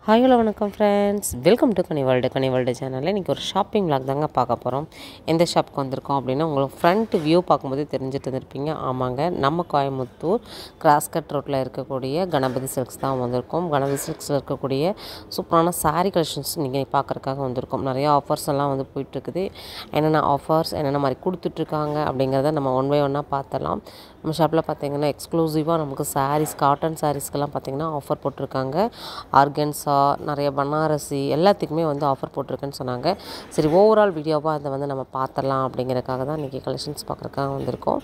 hi hello வணக்கம் friends welcome to Kani world Kani world சேனலில் இன்றைக்கி ஒரு ஷாப்பிங் vlog தாங்க பார்க்க போகிறோம் எந்த ஷாப்புக்கு வந்திருக்கோம் அப்படின்னா உங்களுக்கு ஃப்ரண்ட் வியூ பார்க்கும்போது தெரிஞ்சுட்டு இருந்திருப்பீங்க ஆமாங்க நம்ம கோயம்புத்தூர் கிராஸ்கட் ரோட்டில் இருக்கக்கூடிய கணபதி சில்க்ஸ் தான் வந்திருக்கோம் கணபதி சில்க்ஸில் இருக்கக்கூடிய சூப்பரான saree கலெக்ஷன்ஸ் நீங்கள் பார்க்குறக்காக வந்திருக்கோம் நிறைய ஆஃபர்ஸ் எல்லாம் வந்து போயிட்டுருக்குது என்னென்ன ஆஃபர்ஸ் என்னென்ன மாதிரி கொடுத்துட்ருக்காங்க அப்படிங்கிறத நம்ம ஒன் பை ஒன்னாக பார்த்தலாம் நம்ம ஷாப்பில் பார்த்தீங்கன்னா எக்ஸ்க்ளூசிவாக நமக்கு சாரீஸ் காட்டன் சாரீஸ்க்கெல்லாம் பார்த்தீங்கன்னா ஆஃபர் போட்டிருக்காங்க ஆர்கன்ஸா நிறைய பனாரசி எல்லாத்துக்குமே வந்து ஆஃபர் போட்டிருக்குன்னு சொன்னாங்க சரி ஓவரால் வீடியோவாக அதை வந்து நம்ம பார்த்துடலாம் அப்படிங்கிறதுக்காக தான் இன்றைக்கி கலெக்ஷன்ஸ் பார்க்குறக்காக வந்திருக்கோம்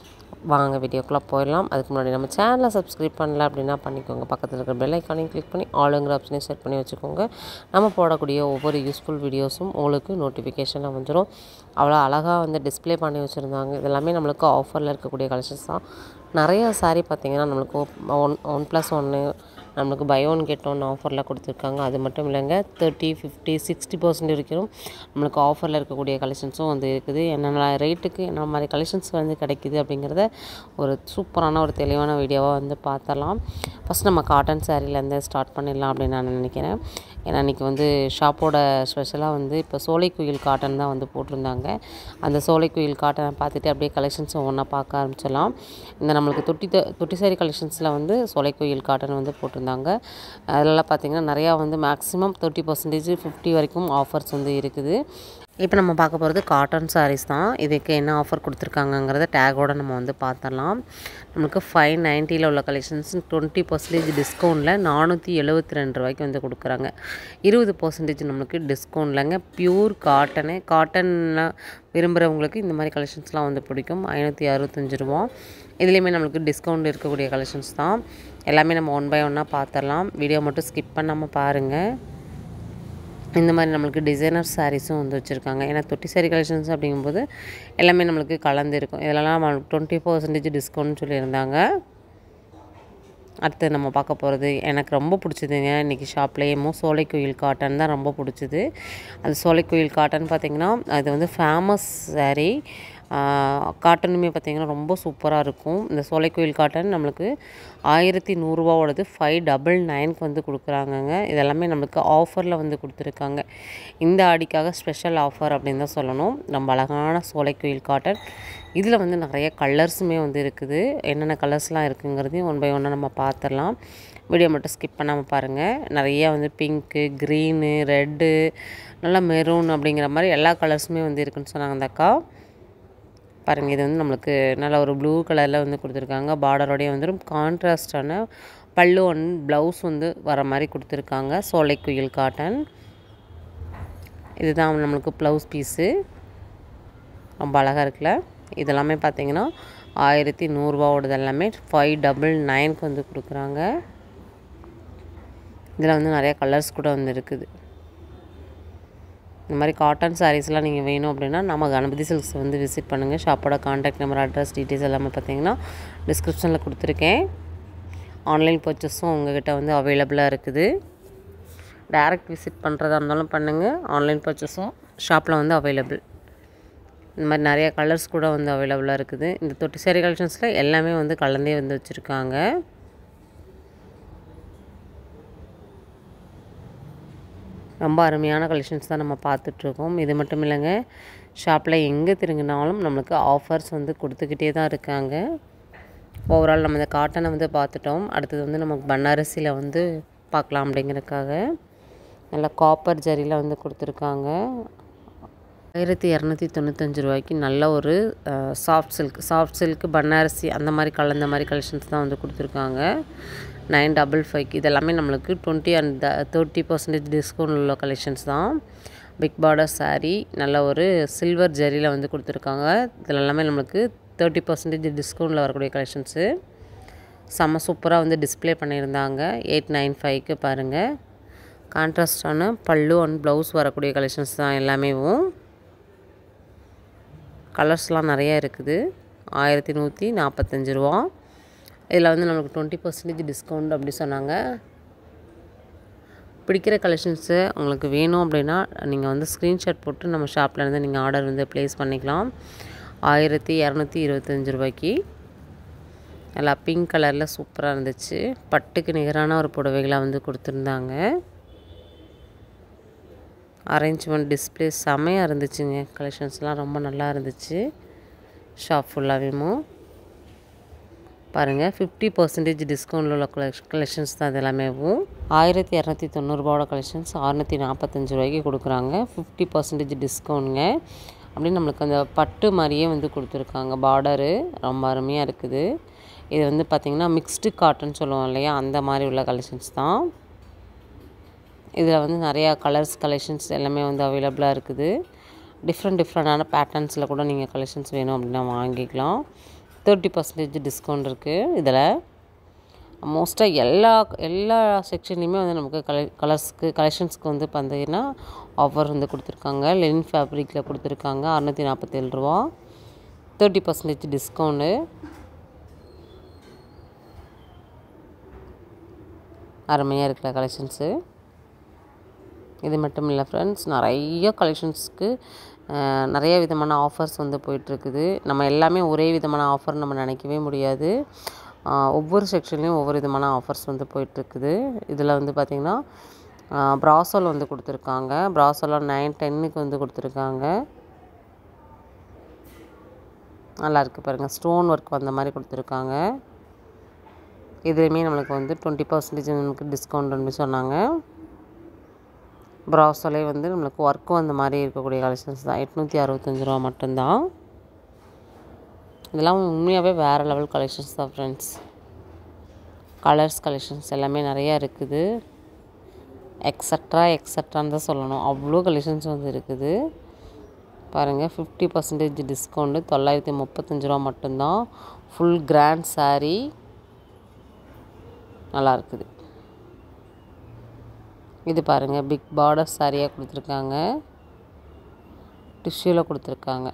வாங்க வீடியோக்குள்ளே போயிடலாம் அதுக்கு முன்னாடி நம்ம சேனலை சப்ஸ்கிரைப் பண்ணல அப்படின்னா பண்ணிக்கோங்க பக்கத்தில் இருக்கிற பெல் ஐக்கானையும் கிளிக் பண்ணி ஆளுங்கிற ஆப்ஷனையும் செட் பண்ணி வச்சுக்கோங்க நம்ம போடக்கூடிய ஒவ்வொரு யூஸ்ஃபுல் வீடியோஸும் உங்களுக்கு நோட்டிஃபிகேஷனில் வந்துடும் அவ்வளோ அழகாக வந்து டிஸ்ப்ளே பண்ணி வச்சுருந்தாங்க இதெல்லாமே நம்மளுக்கு ஆஃபரில் இருக்கக்கூடிய கலெக்ஷன்ஸ் தான் நிறைய saree பார்த்தீங்கன்னா நம்மளுக்கு ஒன் ஒன் ப்ளஸ் ஒன்று நம்மளுக்கு பை ஒன் கெட் ஒன் ஆஃபரில் கொடுத்துருக்காங்க அது மட்டும் இல்லைங்க தேர்ட்டி ஃபிஃப்டி சிக்ஸ்டி பர்சன்ட் வரைக்கும் நம்மளுக்கு ஆஃபரில் இருக்கக்கூடிய கலெக்ஷன்ஸும் வந்து இருக்குது என்னென்ன ரேட்டுக்கு என்ன மாதிரி கலெக்ஷன்ஸ் வந்து கிடைக்குது அப்படிங்கிறத ஒரு சூப்பரான ஒரு தெளிவான வீடியோவாக வந்து பார்த்தலாம் ஃபஸ்ட் நம்ம காட்டன் சாரீலேருந்து ஸ்டார்ட் பண்ணிடலாம் அப்படின்னு நான் நினைக்கிறேன் ஏன்னா இன்றைக்கி வந்து ஷாப்போட ஸ்பெஷலாக வந்து இப்போ சோலைக்குயில் காட்டன் தான் வந்து போட்டிருந்தாங்க அந்த சோலைக்குயில் காட்டனை பார்த்துட்டு அப்படியே கலெக்ஷன்ஸ் ஒவ்வொன்றா பார்க்க ஆரம்பிச்சிடலாம் இந்த நம்மளுக்கு தொட்டி த- தொட்டி சாரி கலெக்ஷன்ஸில் வந்து சோலைக்குயில் காட்டன் வந்து போட்டிருந்தாங்க அதிலலாம் பார்த்திங்கன்னா நிறையா வந்து மேக்ஸிமம் தேர்ட்டி பர்சன்டேஜ் ஃபிஃப்டி வரைக்கும் ஆஃபர்ஸ் வந்து இருக்குது இப்போ நம்ம பார்க்க போகிறது காட்டன் சாரீஸ் தான் இதுக்கு என்ன ஆஃபர் கொடுத்துருக்காங்கங்கிறத டேகோட நம்ம வந்து பார்த்துடலாம் நமக்கு ஃபைவ் நைன்ட்டியில் உள்ள கலெக்ஷன்ஸ் டுவெண்ட்டி பர்சன்டேஜ் டிஸ்கவுண்ட்டில் நானூற்றி எழுபத்தி ரெண்டு ரூபாய்க்கு வந்து கொடுக்குறாங்க இருபது பர்சன்டேஜ் நம்மளுக்கு டிஸ்கவுண்ட்லங்க பியூர் காட்டனு காட்டனில் விரும்புகிறவங்களுக்கு இந்த மாதிரி கலெக்ஷன்ஸ்லாம் வந்து பிடிக்கும் ஐநூற்றி அறுபத்தஞ்சு ரூபா இதுலேயுமே நம்மளுக்கு டிஸ்கவுண்ட் இருக்கக்கூடிய கலெக்ஷன்ஸ் தான் எல்லாமே நம்ம ஒன் பை ஒன்னாக பார்த்துடலாம் வீடியோ மட்டும் ஸ்கிப் பண்ணாமல் பாருங்கள் இந்த மாதிரி நம்மளுக்கு டிசைனர் சாரீஸும் வந்து வச்சுருக்காங்க ஏன்னா தொட்டி சாரி கலெக்ஷன்ஸ் அப்படிங்கும்போது எல்லாமே நம்மளுக்கு கலந்து இருக்கும் இதெல்லாம் நம்மளுக்கு டுவெண்ட்டி பர்சன்டேஜ் டிஸ்கவுண்ட் சொல்லியிருந்தாங்க அடுத்து நம்ம பார்க்க போகிறது எனக்கு ரொம்ப பிடிச்சதுங்க இன்றைக்கி ஷாப்லேயே சோலைக்குயில் காட்டன் தான் ரொம்ப பிடிச்சது அது சோலைக்குயில் காட்டன் பார்த்திங்கன்னா அது வந்து ஃபேமஸ் saree காட்டனுமே பார்த்திங்கன்னா ரொம்ப சூப்பராக இருக்கும் இந்த சோலைக்குயில் காட்டன் நம்மளுக்கு ஆயிரத்தி நூறுரூவாவோடது ஃபைவ் டபுள் நைனுக்கு வந்து கொடுக்குறாங்கங்க இதெல்லாமே நம்மளுக்கு ஆஃபரில் வந்து கொடுத்துருக்காங்க இந்த ஆடிக்காக ஸ்பெஷல் ஆஃபர் அப்படின்னு தான் சொல்லணும் ரொம்ப அழகான சோலைக்குயில் காட்டன் இதில் வந்து நிறைய கலர்ஸுமே வந்து இருக்குது என்னென்ன கலர்ஸ்லாம் இருக்குங்கிறதையும் ஒன் பை ஒன்னாக நம்ம பார்த்துடலாம் வீடியோ மட்டும் ஸ்கிப் பண்ணாமல் பாருங்கள் நிறைய வந்து பிங்க்கு க்ரீனு ரெட்டு நல்லா மெரூன் அப்படிங்கிற மாதிரி எல்லா கலர்ஸுமே வந்து இருக்குன்னு சொன்னாங்க அந்த அக்கா பாருங்கள் இது வந்து நம்மளுக்கு நல்ல ஒரு ப்ளூ கலரில் வந்து கொடுத்துருக்காங்க பார்டரோடய வந்துடும் கான்ட்ராஸ்டான பல்லு ஒன் ப்ளவுஸ் வந்து வர மாதிரி கொடுத்துருக்காங்க சோலை குயில் காட்டன் இதுதான் நம்மளுக்கு ப்ளவுஸ் பீஸு ரொம்ப அழகாக இருக்குல்ல இதெல்லாமே பார்த்தீங்கன்னா ஆயிரத்தி நூறுரூவாவோடது எல்லாமே ஃபைவ் டபுள் நைனுக்கு வந்து கொடுக்குறாங்க இதில் வந்து நிறைய கலர்ஸ் கூட வந்து இருக்குது இந்த மாதிரி காட்டன் சாரீஸ்லாம் நீங்கள் வேணும் அப்படின்னா நம்ம கணபதி சில்க்ஸ் வந்து விசிட் பண்ணுங்கள் ஷாப்போட காண்டாக்ட் நம்பர் அட்ரஸ் டீட்டெயில்ஸ் எல்லாமே பார்த்தீங்கன்னா டிஸ்கிரிப்ஷனில் கொடுத்துருக்கேன் ஆன்லைன் பர்ச்சேஸும் உங்ககிட்ட வந்து அவைலபிளாக இருக்குது டைரக்ட் விசிட் பண்ணுறதா இருந்தாலும் பண்ணுங்கள் ஆன்லைன் பர்ச்சேஸும் ஷாப்பில் வந்து அவைலபிள் இந்த மாதிரி நிறைய கலர்ஸ் கூட வந்து அவைலபிளாக இருக்குது இந்த தொட்டி சேரி கலெக்ஷன்ஸில் எல்லாமே வந்து கலந்தே வந்து வச்சுருக்காங்க ரொம்ப அருமையான கலெக்ஷன்ஸ் தான் நம்ம பார்த்துட்ருக்கோம் இது மட்டும் இல்லைங்க ஷாப்பில் எங்கே திரும்பினாலும் நம்மளுக்கு ஆஃபர்ஸ் வந்து கொடுத்துக்கிட்டே தான் இருக்காங்க ஓவரால் நம்ம இந்த காட்டனை வந்து பார்த்துட்டோம் அடுத்தது வந்து நமக்கு பன்னாரசியில் வந்து பார்க்கலாம் அப்படிங்கிறதுக்காக நல்லா காப்பர் ஜரியில் வந்து கொடுத்துருக்காங்க ஆயிரத்தி இரநூத்தி தொண்ணூத்தஞ்சு ரூபாய்க்கு நல்ல ஒரு soft silk soft silk Banarasi அந்த மாதிரி கலந்த மாதிரி கலெக்ஷன்ஸ் தான் வந்து கொடுத்துருக்காங்க நைன் டபுள் ஃபைவ் இதெல்லாமே நம்மளுக்கு twenty and thirty percentage discount உள்ள கலெக்ஷன்ஸ் தான் பிக் பார்டர் saree நல்ல ஒரு சில்வர் ஜரியில் வந்து கொடுத்துருக்காங்க இதில் எல்லாமே நம்மளுக்கு தேர்ட்டி பர்சன்டேஜ் டிஸ்கவுண்டில் வரக்கூடிய கலெக்ஷன்ஸு செம்ம சூப்பராக வந்து டிஸ்ப்ளே பண்ணியிருந்தாங்க எயிட் நைன் ஃபைவ்க்கு பாருங்கள் கான்ட்ராஸ்டான பல்லு அண்ட் ப்ளவுஸ் வரக்கூடிய கலெக்ஷன்ஸ் தான் எல்லாமேவும் கலர்ஸ்லாம் நிறைய இருக்குது ஆயிரத்தி நூற்றி நாற்பத்தஞ்சு ரூபா இதில் வந்து நம்மளுக்கு டுவெண்ட்டி பர்சன்டேஜ் டிஸ்கவுண்ட் அப்படி சொன்னாங்க பிடிக்கிற கலெக்ஷன்ஸு உங்களுக்கு வேணும் அப்படின்னா நீங்கள் வந்து ஸ்க்ரீன்ஷாட் போட்டு நம்ம ஷாப்பில் இருந்து நீங்கள் ஆர்டர் வந்து ப்ளேஸ் பண்ணிக்கலாம் ஆயிரத்தி இரநூத்தி இருபத்தஞ்சி ரூபாய்க்கு நல்லா பிங்க் கலரில் சூப்பராக இருந்துச்சு பட்டுக்கு நிகரான ஒரு புடவைகளாக வந்து கொடுத்துருந்தாங்க அரேஞ்ச்மெண்ட் டிஸ்பிளே செமையாக இருந்துச்சுங்க கலெக்ஷன்ஸ்லாம் ரொம்ப நல்லா இருந்துச்சு ஷாப் ஃபுல்லாகவேமோ பாருங்கள் ஃபிஃப்டி பர்சன்டேஜ் டிஸ்கவுண்டில் உள்ள கலெக்ஷ் கலெக்ஷன்ஸ் தான் இது எல்லாமேவும் ஆயிரத்தி இரநூத்தி தொண்ணூறுபாவோட கலெக்ஷன்ஸ் அறுநூற்றி நாற்பத்தஞ்சு ரூபாய்க்கு கொடுக்குறாங்க ஃபிஃப்டி பர்சன்டேஜ் டிஸ்கவுண்ட்டுங்க அப்படின்னு நம்மளுக்கு அந்த பட்டு மாதிரியே வந்து கொடுத்துருக்காங்க பார்டரு ரொம்ப அருமையாக இருக்குது இது வந்து பார்த்திங்கன்னா மிக்ஸ்டு காட்டன் சொல்லுவோம் இல்லையா அந்த மாதிரி உள்ள கலெக்ஷன்ஸ் தான் இதில் வந்து நிறையா கலர்ஸ் கலெக்ஷன்ஸ் எல்லாமே வந்து அவைலபிளாக இருக்குது டிஃப்ரெண்ட் டிஃப்ரெண்டான பேட்டர்ன்ஸில் கூட நீங்கள் கலெக்ஷன்ஸ் வேணும் அப்படின்னா வாங்கிக்கலாம் தேர்ட்டி பர்சன்டேஜ் டிஸ்கவுண்ட் இருக்குது இதில் மோஸ்ட்டாக எல்லா எல்லா செக்ஷன்லேயுமே வந்து நமக்கு கல கலர்ஸ்க்கு கலெக்ஷன்ஸ்க்கு வந்து பார்த்தீங்கன்னா ஆஃபர் வந்து கொடுத்துருக்காங்க லெனின் ஃபேப்ரிக்கில் கொடுத்துருக்காங்க அறநூற்றி நாற்பத்தேழு ரூபா தேர்ட்டி பர்சன்டேஜ் டிஸ்கவுண்ட்டு அருமையாக இருக்கிற கலெக்ஷன்ஸு இது மட்டும் இல்லை ஃப்ரெண்ட்ஸ் நிறைய கலெக்ஷன்ஸ்க்கு நிறைய விதமான ஆஃபர்ஸ் வந்து போயிட்டுருக்குது நம்ம எல்லாமே ஒரே விதமான ஆஃபர் நம்ம நினைக்கவே முடியாது ஒவ்வொரு செக்ஷன்லேயும் ஒவ்வொரு விதமான ஆஃபர்ஸ் வந்து போயிட்டுருக்குது இதில் வந்து பார்த்திங்கன்னா ப்ராசோல் வந்து கொடுத்துருக்காங்க ப்ராசோலாம் நைன் டென்னுக்கு வந்து கொடுத்துருக்காங்க நல்லா இருக்குது பாருங்கள் ஸ்டோன் ஒர்க் வந்த மாதிரி கொடுத்துருக்காங்க இதுலேயுமே நம்மளுக்கு வந்து டுவெண்ட்டி பர்சன்டேஜ் நமக்கு டிஸ்கவுண்ட் வந்து சொன்னாங்க ப்ராஸோலே வந்து நம்மளுக்கு ஒர்க்கும் அந்த மாதிரி இருக்கக்கூடிய கலெக்ஷன்ஸ் தான் எட்நூற்றி அறுபத்தஞ்சி ரூபா மட்டும்தான் இதெல்லாம் உண்மையாகவே வேறு லெவல் கலெக்ஷன்ஸ் தான் ஃப்ரெண்ட்ஸ் கலர்ஸ் கலெக்ஷன்ஸ் எல்லாமே நிறையா இருக்குது எக்ஸட்ரா எக்ஸட்ரான்னு தான் சொல்லணும் அவ்வளோ கலெக்ஷன்ஸ் வந்து இருக்குது பாருங்கள் ஃபிஃப்டி பர்சன்டேஜ் டிஸ்கவுண்ட்டு தொள்ளாயிரத்தி முப்பத்தஞ்சு ரூபா மட்டும்தான் ஃபுல் கிராண்ட் சாரீ நல்லா இருக்குது இது பாருங்கள் பிக் பார்டர் சாரியாக கொடுத்துருக்காங்க டிஷ்யூவில் கொடுத்துருக்காங்க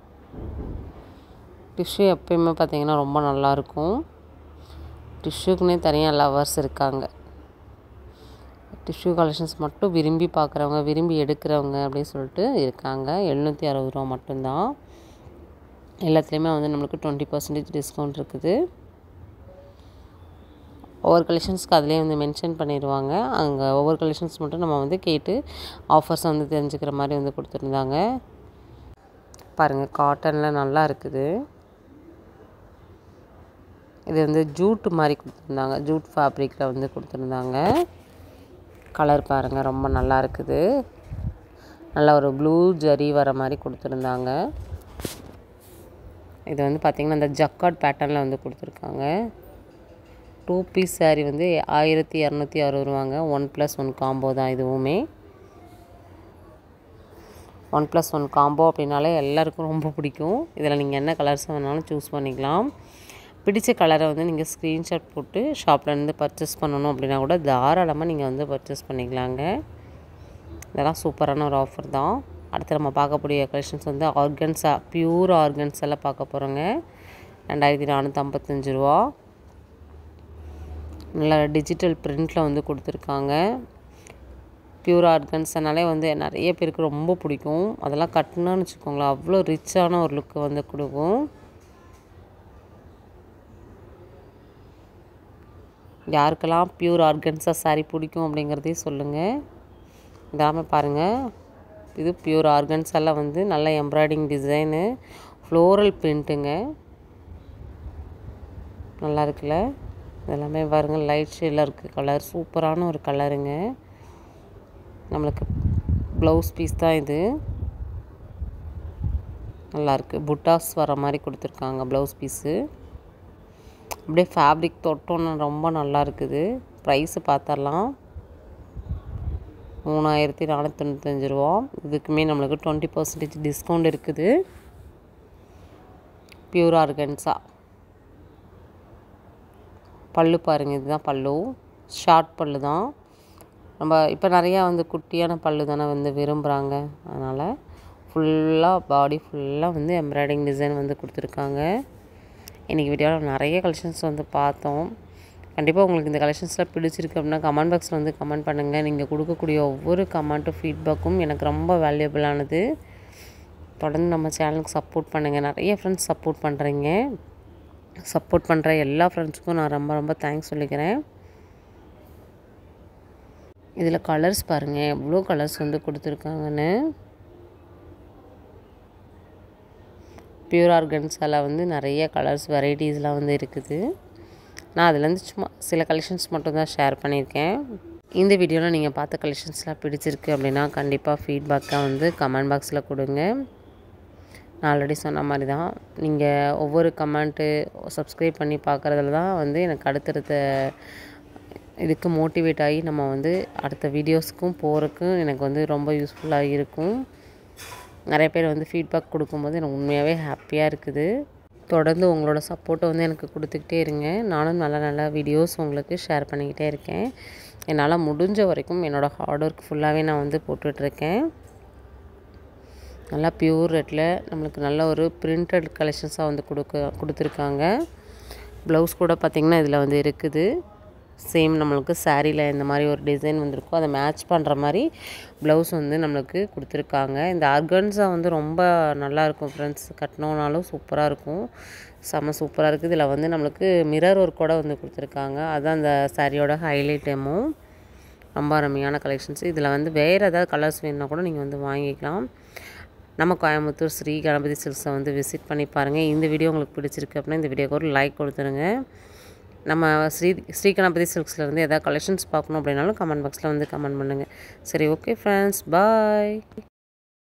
டிஷ்யூ எப்பயுமே பார்த்திங்கன்னா ரொம்ப நல்லாயிருக்கும் டிஷ்யூக்குன்னே தனியாக லவர்ஸ் இருக்காங்க டிஷ்யூ கலெக்ஷன்ஸ் மட்டும் விரும்பி பார்க்குறவங்க விரும்பி எடுக்கிறவங்க அப்படின்னு சொல்லிட்டு இருக்காங்க எழுநூற்றி அறுபது ரூபா மட்டும்தான் எல்லாத்துலேயுமே வந்து நம்மளுக்கு டுவெண்ட்டி பர்சன்டேஜ் டிஸ்கவுண்ட் இருக்குது ஒவ்வொரு கலெக்ஷன்ஸ்க்கு அதிலே வந்து மென்ஷன் பண்ணிடுவாங்க அங்கே ஒவ்வொரு கலெக்ஷன்ஸ் மட்டும் நம்ம வந்து கேட்டு ஆஃபர்ஸ் வந்து தெரிஞ்சுக்கிற மாதிரி வந்து கொடுத்துருந்தாங்க பாருங்கள் காட்டனில் நல்லா இருக்குது இது வந்து ஜூட் மாதிரி கொடுத்துருந்தாங்க ஜூட் ஃபேப்ரிக்கில் வந்து கொடுத்துருந்தாங்க கலர் பாருங்கள் ரொம்ப நல்லா இருக்குது நல்லா ஒரு ப்ளூ ஜரி வர மாதிரி கொடுத்துருந்தாங்க இது வந்து பார்த்திங்கன்னா இந்த ஜக்காட் பேட்டர்னில் வந்து கொடுத்துருக்காங்க டூ பீஸ் சாரீ வந்து ஆயிரத்தி இரநூத்தி அறுபது ரூபாங்க ஒன் ப்ளஸ் ஒன் காம்போ தான் இதுவுமே ஒன் ப்ளஸ் ஒன் காம்போ அப்படின்னாலே எல்லாருக்கும் ரொம்ப பிடிக்கும் இதில் நீங்கள் என்ன கலர்ஸ் வேணாலும் சூஸ் பண்ணிக்கலாம் பிடிச்ச கலரை வந்து நீங்கள் ஸ்க்ரீன்ஷாட் போட்டு ஷாப்லேருந்து பர்ச்சேஸ் பண்ணணும் அப்படின்னா கூட தாராளமாக நீங்கள் வந்து பர்ச்சேஸ் பண்ணிக்கலாங்க இதெல்லாம் சூப்பரான ஒரு ஆஃபர் தான் அடுத்து நம்ம பார்க்கக்கூடிய கலெக்ஷன்ஸ் வந்து ஆர்கன்ஸா பியூர் ஆர்கன்ஸ் எல்லாம் பார்க்க போகிறோங்க ரெண்டாயிரத்தி நானூற்றி ஐம்பத்தஞ்சு ரூபா நல்லா டிஜிட்டல் பிரிண்டில் வந்து கொடுத்துருக்காங்க பியூர் ஆர்கன்ஸ்னாலே வந்து நிறைய பேருக்கு ரொம்ப பிடிக்கும் அதெல்லாம் கட்டினான்னு வச்சுக்கோங்களேன் அவ்வளோ ரிச்சான ஒரு லுக்கு வந்து கொடுக்கும் யாருக்கெல்லாம் பியூர் ஆர்கன்ஸா சாரீ பிடிக்கும் அப்படிங்கிறதையும் சொல்லுங்கள் இதாமல் பாருங்கள் இது பியூர் ஆர்கன்ஸெல்லாம் வந்து நல்ல எம்ப்ராய்டிங் டிசைனு ஃப்ளோரல் பிரிண்ட்டுங்க நல்லா இருக்குல்ல இதெல்லாமே பாருங்கள் லைட் ஷேடில் இருக்குது கலர் சூப்பரான ஒரு கலருங்க நம்மளுக்கு ப்ளவுஸ் பீஸ் தான் இது நல்லாயிருக்கு புட்டாஸ் வர மாதிரி கொடுத்துருக்காங்க ப்ளவுஸ் பீஸு அப்படியே ஃபேப்ரிக் தொட்டோன்னு ரொம்ப நல்லா இருக்குது ப்ரைஸு பார்த்தரலாம் மூணாயிரத்தி நானூற்றி தொண்ணூத்தஞ்சு ரூபா இதுக்குமே நம்மளுக்கு டுவெண்ட்டி பர்சன்டேஜ் டிஸ்கவுண்ட் இருக்குது பியூர் ஆர்கன்ஸா பல்லு பாருங்கள் இதுதான் பல்லு ஷார்ட் பல்லு தான் நம்ம இப்போ நிறையா வந்து குட்டியான பல்லு தானே வந்து விரும்புகிறாங்க அதனால் ஃபுல்லாக பாடி ஃபுல்லாக வந்து எம்ப்ராய்டிங் டிசைன் வந்து கொடுத்துருக்காங்க இன்றைக்கி வீடியோவில் நிறைய கலெக்ஷன்ஸ் வந்து பார்த்தோம் கண்டிப்பாக உங்களுக்கு இந்த கலெக்ஷன்ஸ்லாம் பிடிச்சிருக்கு அப்படின்னா கமெண்ட் பாக்ஸில் வந்து கமெண்ட் பண்ணுங்கள் நீங்கள் கொடுக்கக்கூடிய ஒவ்வொரு கமெண்ட்டும் ஃபீட்பேக்கும் எனக்கு ரொம்ப வேல்யூபிளானது தொடர்ந்து நம்ம சேனலுக்கு சப்போர்ட் பண்ணுங்கள் நிறைய ஃப்ரெண்ட்ஸ் சப்போர்ட் பண்ணுறீங்க சப்போர்ட் பண்ணுற எல்லா ஃப்ரெண்ட்ஸுக்கும் நான் ரொம்ப ரொம்ப தேங்க்ஸ் சொல்லிக்கிறேன் இதில் கலர்ஸ் பாருங்கள் எவ்வளோ கலர்ஸ் வந்து கொடுத்துருக்காங்கன்னு பியூர் ஆர்கன்ஸால் வந்து நிறைய கலர்ஸ் வெரைட்டிஸ்லாம் வந்து இருக்குது நான் அதுலேருந்து சும்மா சில கலெக்ஷன்ஸ் மட்டும் தான் ஷேர் பண்ணியிருக்கேன் இந்த வீடியோவில் நீங்கள் பார்த்த கலெக்ஷன்ஸ்லாம் பிடிச்சிருக்கு அப்படின்னா கண்டிப்பாக ஃபீட்பேக்காக வந்து கமெண்ட் பாக்ஸில் கொடுங்க நான் ஆல்ரெடி சொன்ன மாதிரி தான் நீங்கள் ஒவ்வொரு கமெண்ட்டு சப்ஸ்கிரைப் பண்ணி பார்க்குறதுல தான் வந்து எனக்கு அடுத்தடுத்த இதுக்கு மோட்டிவேட் ஆகி நம்ம வந்து அடுத்த வீடியோஸ்க்கும் போகிறதுக்கும் எனக்கு வந்து ரொம்ப யூஸ்ஃபுல்லாக இருக்கும் நிறைய பேர் வந்து ஃபீட்பேக் கொடுக்கும்போது எனக்கு உண்மையாகவே ஹாப்பியாக இருக்குது தொடர்ந்து உங்களோட சப்போர்ட்டை வந்து எனக்கு கொடுத்துக்கிட்டே இருங்க நானும் நல்ல நல்ல வீடியோஸ் உங்களுக்கு ஷேர் பண்ணிக்கிட்டே இருக்கேன் என்னால் முடிஞ்ச வரைக்கும் என்னோடய ஹார்ட் ஒர்க் ஃபுல்லாகவே நான் வந்து போட்டுட்ருக்கேன் நல்லா பியூர் ரெட்டில் நம்மளுக்கு நல்ல ஒரு பிரிண்டட் கலெக்ஷன்ஸாக வந்து கொடுக்க கொடுத்துருக்காங்க ப்ளவுஸ் கூட பார்த்திங்கன்னா இதில் வந்து இருக்குது சேம் நம்மளுக்கு சாரியில் இந்த மாதிரி ஒரு டிசைன் வந்திருக்கும் அதை மேட்ச் பண்ணுற மாதிரி ப்ளவுஸ் வந்து நம்மளுக்கு கொடுத்துருக்காங்க இந்த ஆர்கன்ஸா வந்து ரொம்ப நல்லாயிருக்கும் ஃப்ரெண்ட்ஸ் கட்டினோனாலும் சூப்பராக இருக்கும் செம்ம சூப்பராக இருக்குது இதில் வந்து நம்மளுக்கு மிரர் ஒர்க் கூட வந்து கொடுத்துருக்காங்க அதுதான் அந்த சாரியோட ஹைலைட்டேமோ ரொம்ப அருமையான கலெக்ஷன்ஸ் இதில் வந்து வேறு ஏதாவது கலர்ஸ் வேணுன்னா கூட நீங்கள் வந்து வாங்கிக்கலாம் நம்ம கோயம்புத்தூர் ஸ்ரீ கணபதி சில்க்ஸை வந்து விசிட் பண்ணி பாருங்கள் இந்த வீடியோ உங்களுக்கு பிடிச்சிருக்கு அப்படின்னா இந்த வீடியோக்கு ஒரு லைக் கொடுத்துருங்க நம்ம ஸ்ரீ ஸ்ரீ கணபதி சில்க்ஸ்லேருந்து எதாவது கலெக்ஷன்ஸ் பார்க்கணும் அப்படின்னாலும் கமெண்ட் பாக்ஸில் வந்து கமெண்ட் பண்ணுங்கள் சரி ஓகே ஃப்ரெண்ட்ஸ் பாய்